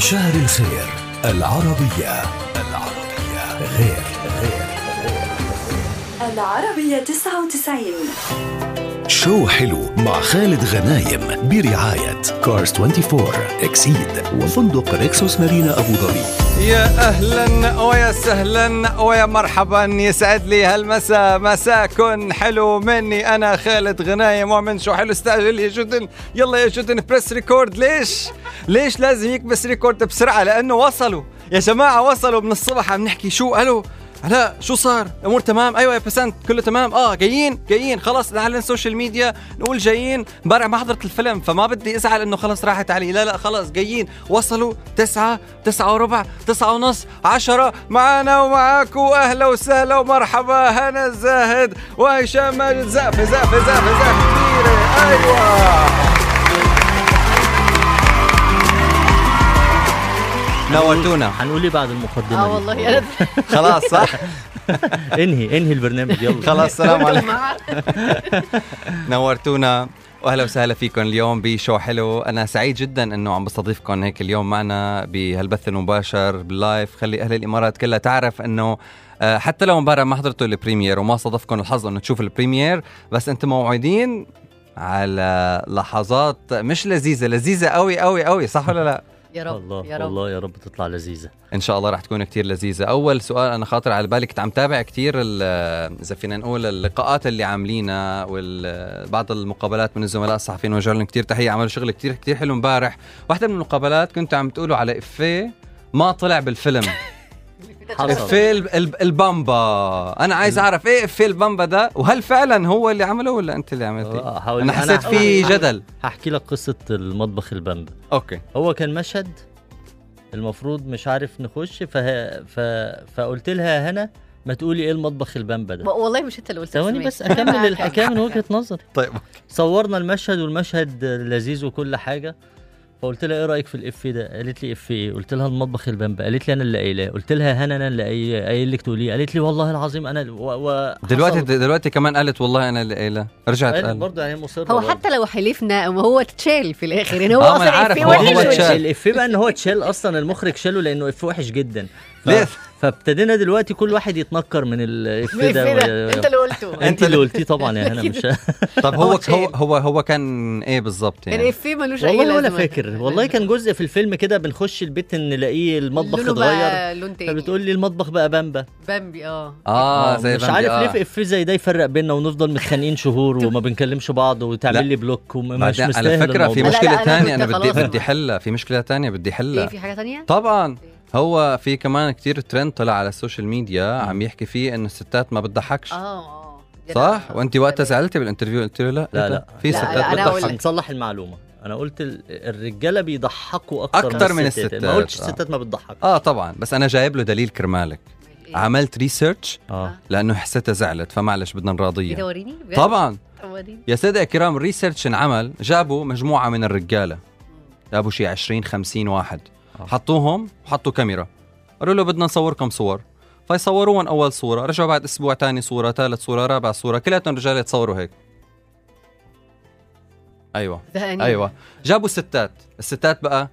شهر الخير العربية العربية غير غير العربية 99 شو حلو مع خالد غنايم برعاية كارز 24 اكسيد وفندق ريكسوس مارينا ابو ظبي يا اهلا ويا سهلا ويا مرحبا يسعد لي هالمساء مساكن حلو مني انا خالد غنايم ومن شو حلو استعجل يا جدن يلا يا جدن بريس ريكورد ليش ليش لازم يكبس ريكورد بسرعه لانه وصلوا يا جماعه وصلوا من الصبح عم نحكي شو الو لا شو صار؟ امور تمام؟ ايوه يا بسنت كله تمام؟ اه جايين جايين خلص نعلن السوشيال ميديا نقول جايين امبارح ما حضرت الفيلم فما بدي ازعل انه خلص راحت علي لا لا خلص جايين وصلوا تسعة تسعة وربع تسعة ونص عشرة معانا ومعاكم اهلا وسهلا ومرحبا هنا الزاهد وهشام ماجد زقفة زقفة زقفة زقفة كبيرة ايوه نورتونا هنقول ايه بعد المقدمه اه دي؟ والله انا خلاص صح؟ انهي انهي البرنامج يلا خلاص سلام عليكم مع نورتونا واهلا وسهلا فيكم اليوم بشو حلو انا سعيد جدا انه عم بستضيفكم هيك اليوم معنا بهالبث المباشر باللايف خلي اهل الامارات كلها تعرف انه آه، حتى لو امبارح ما حضرتوا البريمير وما صادفكم الحظ انه تشوفوا البريمير بس انتم موعدين على لحظات مش لذيذه لذيذه قوي قوي قوي صح ولا لا يا رب الله يا رب والله يا رب تطلع لذيذه ان شاء الله رح تكون كتير لذيذه اول سؤال انا خاطر على بالي كنت عم تابع كتير ال- اذا فينا نقول اللقاءات اللي عاملينها وبعض المقابلات من الزملاء الصحفيين وجه لهم كتير تحيه عملوا شغل كتير كتير حلو امبارح واحدة من المقابلات كنتوا عم تقولوا على افيه ما طلع بالفيلم حصل افيه ال- ال- البامبا انا عايز اعرف ايه افيه البامبا ده وهل فعلا هو اللي عمله ولا انت اللي عملتيه آه، حاول- انا أنا حسيت هحاول- في جدل هحكي لك قصه المطبخ البامبا اوكي هو كان مشهد المفروض مش عارف نخش فه... ف... فقلت لها هنا ما تقولي ايه المطبخ البامبا ده والله مش انت اللي قلت ثواني اسمي. بس اكمل الحكايه من وجهه نظري طيب صورنا المشهد والمشهد لذيذ وكل حاجه فقلت لها ايه رايك في الاف ده قالت لي اف ايه قلت لها المطبخ البامبا قالت لي انا اللي قايلاه قلت لها هنا انا اللي قايل قايل لك تقوليه قالت لي والله العظيم انا و... و... دلوقتي حصل- دلوقتي كمان قالت والله انا اللي قايله رجعت قالت قال برضه يعني مصره هو برضه. حتى لو حلفنا ما هو اتشال في الاخر يعني هو آه، ما أنا اصلا عارف، إفيه هو- وحش هو واتشال. اتشال. الافيه بقى ان هو اتشال اصلا المخرج شاله لانه افيه وحش جدا ف... ليه؟ فابتدينا دلوقتي كل واحد يتنكر من الافيه ده الإفيه ده، انت اللي قلته انت اللي قلتيه طبعا يا هنا مش طب هو هو اتشال. هو هو هو كان ايه بالظبط يعني الافيه ملوش اي والله ولا لازمة. فاكر والله كان جزء في الفيلم كده بنخش البيت ان نلاقيه المطبخ لونه اتغير بقى لون تاني فبتقول لي المطبخ بقى بامبا بامبي اه اه زي مش بامبي، عارف آه. ليه في افيه زي ده يفرق بيننا ونفضل متخانقين شهور وما بنكلمش بعض لا. وتعمل لي بلوك ومش بعدين مستاهل على فكره في الموضوع. لا، لا، مشكله أنا ثانيه كنت انا بدي خلاص بدي حلها في مشكله ثانيه بدي ايه حلها في حاجه تانية؟ طبعا هو في كمان كتير ترند طلع على السوشيال ميديا عم يحكي فيه انه الستات ما بتضحكش اه اه ده صح ده- وانت وقتها ده- زعلتي بالانترفيو قلت له لا لا، إيه ده؟ لا. في لا، ستات لا، أنا أقول بتضحك لك. هنصلح المعلومه انا قلت ال- الرجاله بيضحكوا اكتر, أكتر من الستات، ما قلتش آه. الستات ما بتضحك اه طبعا بس انا جايب له دليل كرمالك إيه؟ عملت ريسيرش اه لانه حسيتها زعلت فمعلش بدنا ايه ده نراضيها وريني بجد؟ طبعا طب وريني يا سادة الكرام الريسيرش انعمل جابوا مجموعة من الرجالة جابوا شي 20 50 واحد آه. حطوهم وحطوا كاميرا قالوا له بدنا نصوركم صور فيصوروهم أول صورة رجعوا بعد أسبوع تاني صورة ثالث صورة رابع صورة كلياتهم رجال يتصوروا هيك أيوة ده يعني أيوة جابوا ستات الستات بقى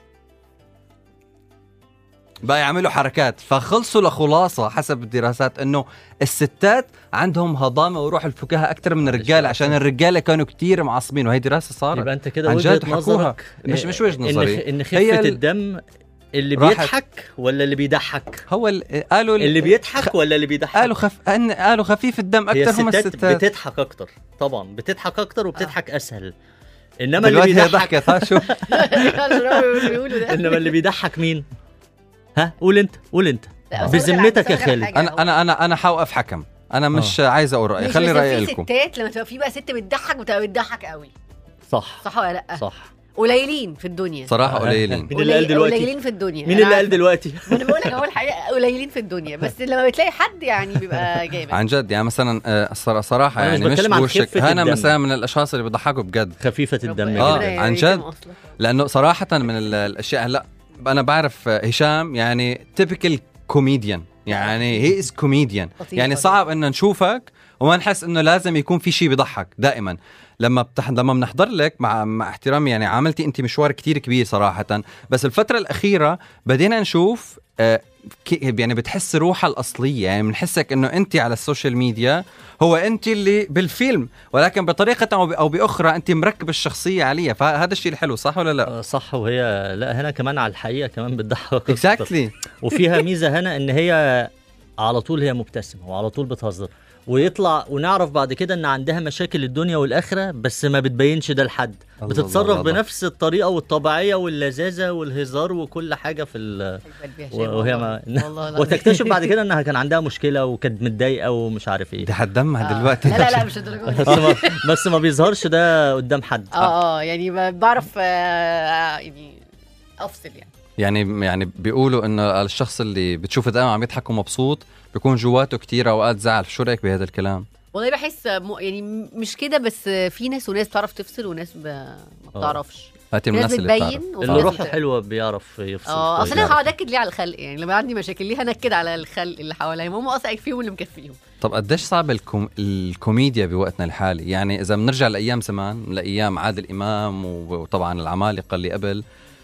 بقى يعملوا حركات فخلصوا لخلاصة حسب الدراسات انه الستات عندهم هضامة وروح الفكاهة اكثر من الرجال عشان الرجالة كانوا كتير معصبين وهي دراسة صارت يبقى انت كده عن وجهه جد حكوها. نظرك مش- مش وجهة إن- نظري. ان خفه هي ال- الدم اللي راحت- بيضحك ولا اللي بيضحك هو ال- قالوا ال- اللي بيضحك ولا اللي بيضحك قالوا خف... أن... قالوا خفيف الدم هي اكثر هم الستات الستات بتضحك اكتر طبعا بتضحك اكتر وبتضحك اسهل انما اللي دلوقتي هي بيضحك ضحكت ها شو بيقولوا ده انما اللي بيضحك مين ها قول انت قول انت لا، بس أقول لك بذمتك على- يا خالد. حاجة. انا انا انا انا حوقف حكم انا مش عايز اقول رايي مش خلي بس رايي في لكم ستات لما تبقى في بقى ست بتضحك بتبقى بتضحك قوي صح صح ولا لا؟ صح قليلين في الدنيا صراحه قليلين مين اللي قال قليل- دلوقتي؟ قليلين في الدنيا مين أنا اللي قال عارفة. دلوقتي ما انا بقول لك اول حاجه قليلين في الدنيا بس لما بتلاقي حد يعني بيبقى جامد عن جد يعني مثلا آه، الصرا- صراحه أنا مش يعني مش بتكلم عن بوشك خفة انا الدم. مثلا من الاشخاص اللي بيضحكوا بجد خفيفه الدم ربنا- آه، ربنا جدا عن يكرم جد. أصلاً. لانه صراحه من ال- الاشياء هلا انا بعرف آه، هشام يعني تيبيكال كوميديان يعني هي از كوميديان لطيفة يعني دي. صعب انه نشوفك وما نحس انه لازم يكون في شيء بيضحك دائما لما بتح... لما بنحضر لك مع مع احترامي يعني عملتي انت مشوار كتير كبير صراحه بس الفتره الاخيره بدينا نشوف آه كي- يعني بتحس روحها الاصليه يعني بنحسك انه انت على السوشيال ميديا هو انت اللي بالفيلم ولكن بطريقه او ب- او باخرى انت مركب الشخصيه عليها فهذا الشيء الحلو صح ولا لا آه، صح وهي لا هنا كمان على الحقيقه كمان بتضحك أكتر. اكزاكتلي وفيها ميزه هنا ان هي على طول هي مبتسمه وعلى طول بتهزر ويطلع ونعرف بعد كده ان عندها مشاكل الدنيا والاخره بس ما بتبينش ده لحد الله بتتصرف الله الله. بنفس الطريقه والطبيعيه واللذاذه والهزار وكل حاجه في ال... وهي ما والله وتكتشف بعد كده انها كان عندها مشكله وكانت متضايقه ومش عارف ايه دي هتدمع آه. دلوقتي لا لا لا مش الدرجه دي. بس ما بس ما بيظهرش ده قدام حد اه اه يعني ب- بعرف آه، يعني افصل يعني يعني يعني بيقولوا انه الشخص اللي بتشوفه دائما عم يضحك ومبسوط بيكون جواته كتير اوقات زعل شو رايك بهذا الكلام والله بحس م- يعني م- مش كده بس في ناس وناس بتعرف تفصل وناس ب... ما بتعرفش هاتي من في ناس الناس اللي بتبين بتعرف وفي اللي ناس روحه بت- حلوه بيعرف يفصل اه كويس. اصل انا هقعد اكد ليه على الخلق يعني لما عندي مشاكل ليه هنكد على الخلق اللي حواليا هم اصلا فيهم اللي مكفيهم طب قديش صعب الكوم... الكوميديا بوقتنا الحالي يعني اذا بنرجع لايام زمان لايام عادل امام و- وطبعا العمالقه اللي قبل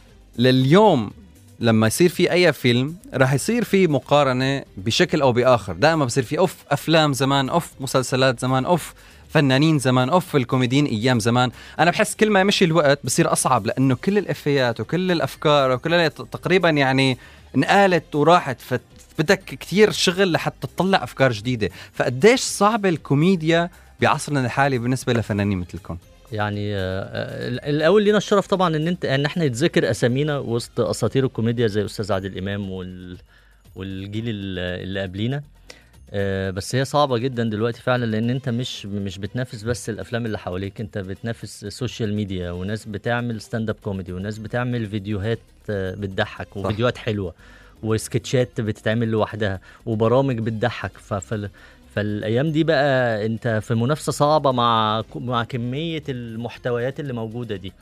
لليوم لما يصير في اي فيلم راح يصير في مقارنه بشكل او باخر دائما بصير في اوف افلام زمان اوف مسلسلات زمان اوف فنانين زمان اوف الكوميديين ايام زمان انا بحس كل ما يمشي الوقت بصير اصعب لانه كل الافيات وكل الافكار وكل تقريبا يعني انقالت وراحت فت بدك كتير شغل لحتى تطلع افكار جديده فقديش صعبه الكوميديا بعصرنا الحالي بالنسبه لفنانين مثلكم يعني آه، آه، الاول لينا الشرف طبعا ان انت ان احنا يتذكر اسامينا وسط اساطير الكوميديا زي استاذ عادل امام وال والجيل ال- اللي قبلينا آه، بس هي صعبه جدا دلوقتي فعلا لان انت مش مش بتنافس بس الافلام اللي حواليك انت بتنافس سوشيال ميديا وناس بتعمل ستاند اب كوميدي وناس بتعمل فيديوهات آه، بتضحك وفيديوهات حلوه وسكتشات بتتعمل لوحدها وبرامج بتضحك ف- فال- فالايام دي بقى انت في منافسه صعبه مع مع كميه المحتويات اللي موجوده دي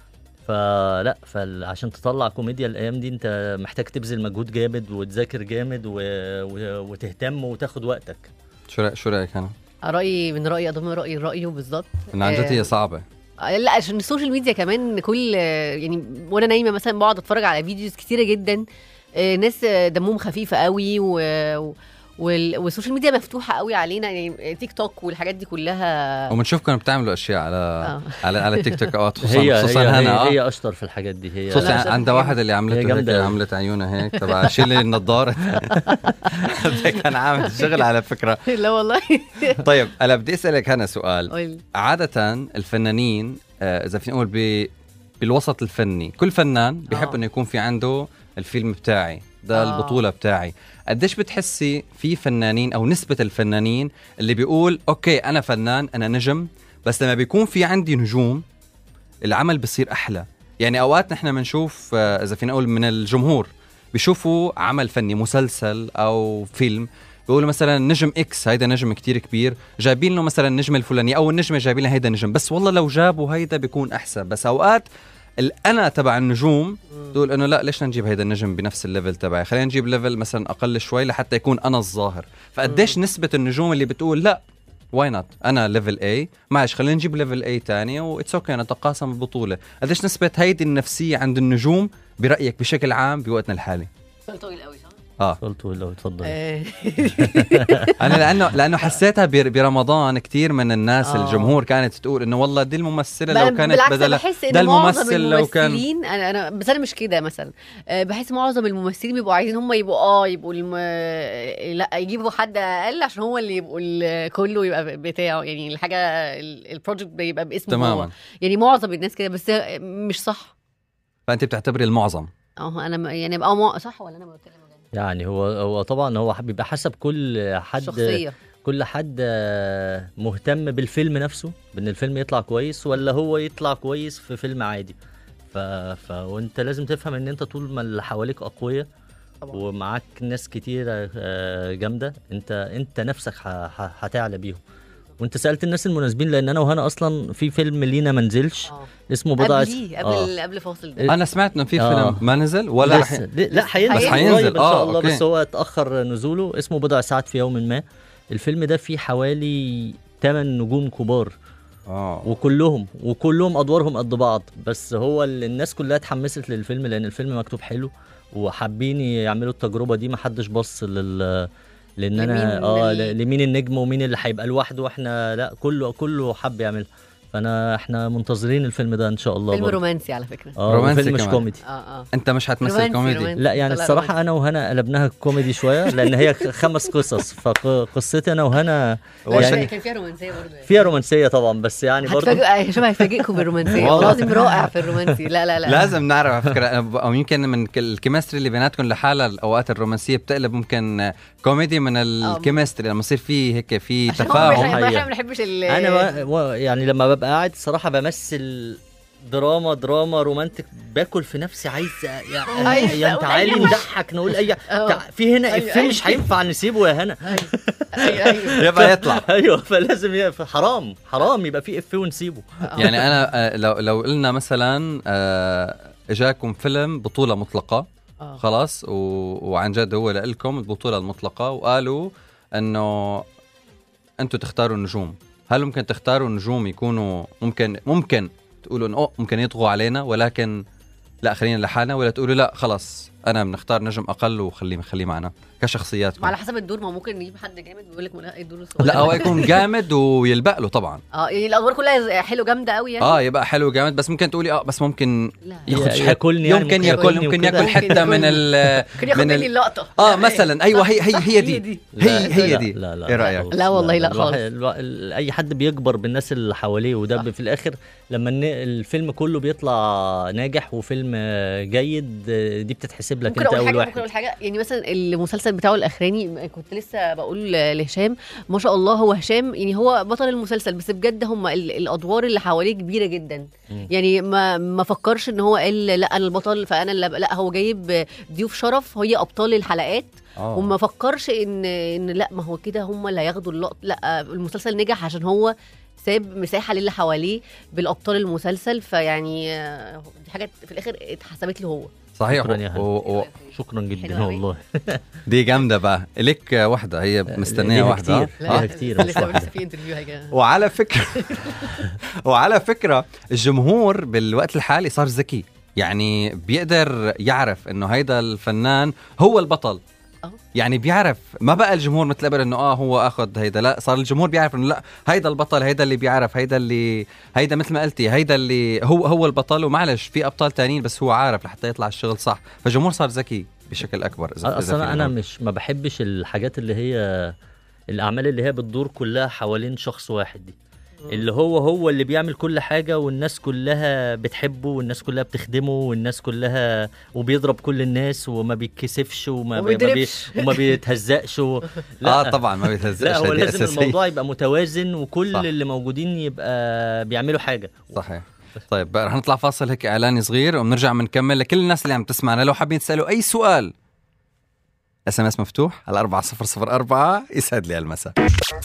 فلا فعشان تطلع كوميديا الايام دي انت محتاج تبذل مجهود جامد وتذاكر جامد و... و... وتهتم وتاخد وقتك شو رأيك شو رايك انا رايي من رايي اضم رايي رايه بالظبط ان عن جد آه، هي صعبه آه، لا عشان السوشيال ميديا كمان كل آه، يعني وانا نايمه مثلا بقعد اتفرج على فيديوز كتيره جدا آه، ناس آه، دمهم خفيفه قوي و و- وال- والسوشيال ميديا مفتوحه قوي علينا يعني تيك توك والحاجات دي كلها وبنشوفكم بتعملوا اشياء على آه. على على تيك توك اوقات خصوصا هي خصوصا هي, هنا هي, آه. هي اشطر في الحاجات دي هي خصوصا لا، لا، عندها هي- واحد اللي هي عملته جامدة هيك أوي. عملت عيونها هيك تبع شيلي النظاره كان عامل شغل على فكره لا والله طيب انا بدي اسالك هنا سؤال قول عاده الفنانين آه، اذا فينا نقول ب... بالوسط الفني كل فنان بيحب آه. انه يكون في عنده الفيلم بتاعي ده آه. البطوله بتاعي قديش بتحسي في فنانين او نسبه الفنانين اللي بيقول اوكي انا فنان انا نجم بس لما بيكون في عندي نجوم العمل بصير احلى يعني اوقات نحن بنشوف آه، اذا فينا نقول من الجمهور بيشوفوا عمل فني مسلسل او فيلم بيقولوا مثلا نجم اكس هيدا نجم كتير كبير جايبين له مثلا النجم الفلاني او النجمه جايبين لها هيدا نجم بس والله لو جابوا هيدا بيكون احسن بس اوقات الانا تبع النجوم تقول انه لا ليش نجيب هيدا النجم بنفس الليفل تبعي خلينا نجيب ليفل مثلا اقل شوي لحتى يكون انا الظاهر فقديش نسبه النجوم اللي بتقول لا واي نوت انا ليفل اي معلش خلينا نجيب ليفل اي ثاني واتس اوكي نتقاسم البطوله قديش نسبه هيدي النفسيه عند النجوم برايك بشكل عام بوقتنا الحالي سؤال طويل قوي صح؟ اه قلت لو اتفضل آه، انا لانه لانه حسيتها بر- برمضان كثير من الناس آه. الجمهور كانت تقول انه والله دي الممثله بقى لو كانت بالعكس بدل أنا بحس ده ان معظم الممثل لو كان الممثلين انا انا بس انا مش كده مثلا آه، بحس معظم الممثلين بيبقوا عايزين هم يبقوا اه يبقوا الم... آه، لا يجيبوا حد اقل عشان هو اللي يبقوا ال- كله يبقى بتاعه يعني الحاجه ال- البروجكت بيبقى باسمه تماما هو يعني معظم الناس كده بس مش صح فانت بتعتبري المعظم اه انا م- يعني اه مع- صح ولا انا بتكلم بجد؟ يعني هو هو طبعا هو بيبقى حسب كل حد شخصيه كل حد آه، مهتم بالفيلم نفسه بان الفيلم يطلع كويس ولا هو يطلع كويس في فيلم عادي ف... ف... وانت لازم تفهم ان انت طول ما اللي حواليك اقوياء طبعا. ومعاك ناس كتيرة آه، جامدة انت انت نفسك ه... ه... هتعلى بيهم وانت سالت الناس المناسبين لان انا وهنا اصلا في فيلم لينا ما نزلش اه اسمه بضع قبليه قبل قبل فاصل ده انا سمعت انه في آه. فيلم ما نزل ولا رح لسه لا لا هينزل بس هينزل. قريب ان آه، شاء الله أوكي. بس هو اتاخر نزوله اسمه بضع ساعات في يوم ما الفيلم ده فيه حوالي 8 نجوم كبار اه وكلهم وكلهم ادوارهم قد بعض بس هو ال- الناس كلها اتحمست للفيلم لان الفيلم مكتوب حلو وحابين يعملوا التجربه دي ما حدش بص لل لان انا لمين اه ال- ل- لمين النجم ومين اللي هيبقى لوحده واحنا لا كله كله حب يعملها فانا احنا منتظرين الفيلم ده ان شاء الله فيلم برضه. رومانسي على فكره اه رومانسي فيلم مش كمان. كوميدي اه اه انت مش هتمثل رومانسي، كوميدي رومانسي. لا يعني طلع الصراحه رومانسي. انا وهنا قلبناها كوميدي شويه لان هي خمس قصص فقصتي انا وهنا لا، يعني كان فيها رومانسيه برضه فيها رومانسيه طبعا بس يعني برضه هتفاجئ شبه هيفاجئكم بالرومانسيه والله. والله العظيم رائع في الرومانسي لا لا لا لازم نعرف على فكره او يمكن من ك- الكيمستري اللي بيناتكم لحالها الاوقات الرومانسيه بتقلب ممكن كوميدي من الكيمستري لما يصير في هيك في عشان هو تفاهم احنا حقيقة. احنا ما بنحبش ال انا و... و... يعني لما ببقى قاعد صراحه بمثل دراما دراما رومانتك باكل في نفسي عايز أيوة، يا, يا أقول تعالي أيوة. نضحك نقول اي اه. تع- في هنا أيوة، افيه أيوة. مش هينفع نسيبه يا هنا ايوه ايوه يبقى يطلع ايوه فلازم ي... حرام حرام يبقى في افيه ونسيبه يعني انا آه، لو لو قلنا مثلا آه، اجاكم فيلم بطوله مطلقه اه. خلاص و... وعن جد هو لكم البطوله المطلقه وقالوا انه انتم تختاروا النجوم هل ممكن تختاروا نجوم يكونوا ممكن ممكن تقولوا انه أوه، ممكن يطغوا علينا ولكن لا خلينا لحالنا ولا تقولوا لا خلاص انا بنختار نجم اقل وخليه خليه معنا كشخصيات ما على حسب الدور ما ممكن نجيب حد جامد بيقول لك لا الدور الصغير لا هو يكون جامد ويلبق له طبعا اه يعني الادوار كلها حلو جامده قوي يعني اه يبقى حلو جامد بس ممكن تقولي اه بس ممكن لا ياخذ ي- حته ياكلني يعني يمكن ممكن ياكل ياكلني ممكن وكده. ياكل ممكن حته من ياكلني. ال ممكن ياخد من مني ال- اللقطه اه لا، مثلا ايوه هي هي هي دي دي هي هي لا دي لا لا ايه رايك خالص. لا والله لا الواحد- خالص. الوا- ال- اي حد بيكبر بالناس اللي حواليه وده صح. ب- في الاخر لما الن- الفيلم كله بيطلع ناجح وفيلم آه، جيد آه، دي بتتحسب لك ممكن انت اقول اول حاجه واحد ممكن اقول حاجه يعني مثلا المسلسل بتاعه الاخراني كنت لسه بقول لهشام ما شاء الله هو هشام يعني هو بطل المسلسل بس بجد هم ال- الادوار اللي حواليه كبيره جدا مم. يعني ما ما فكرش ان هو قال لا انا البطل فانا اللي أبقى- لا هو جايب ضيوف شرف هي ابطال الحلقات آه. وما فكرش ان ان لا ما هو كده هم اللي هياخدوا اللقطه لا المسلسل نجح عشان هو ساب مساحه للي حواليه بالابطال المسلسل فيعني آه، دي حاجه في الاخر اتحسبت له هو صحيح شكراً يا هلا. و... و... شكرا جدا حلو أوي. والله دي جامده بقى لك وحده هي مستنيه ليها وحده كتير. آه. ليها كتير مش لسه واحدة. لسه في انترفيو هيجي وعلى فكره وعلى فكره الجمهور بالوقت الحالي صار ذكي يعني بيقدر يعرف انه هيدا الفنان هو البطل أه. يعني بيعرف ما بقى الجمهور مثل قبل انه اه هو اخذ هيدا لا صار الجمهور بيعرف انه لا هيدا البطل هيدا اللي بيعرف هيدا اللي هيدا مثل ما قلتي هيدا اللي هو هو البطل ومعلش في ابطال تانيين بس هو عارف لحتى يطلع الشغل صح فالجمهور صار ذكي بشكل اكبر اذا إذا اصلا فينا انا نقول. مش ما بحبش الحاجات اللي هي الاعمال اللي هي بتدور كلها حوالين شخص واحد دي اللي هو هو اللي بيعمل كل حاجة والناس كلها بتحبه والناس كلها بتخدمه والناس كلها وبيضرب كل الناس وما بيتكسفش وما وما بي ما بي بيضربش. وما بيتهزقش و... اه طبعا ما بيتهزقش لا هو هدي لازم أساسية. الموضوع يبقى متوازن وكل صح. اللي موجودين يبقى بيعملوا حاجة صحيح طيب بقى رح نطلع فاصل هيك اعلاني صغير وبنرجع بنكمل لكل الناس اللي عم تسمعنا لو حابين تسالوا اي سؤال اس ام اس مفتوح على 4004 يسعد لي المساء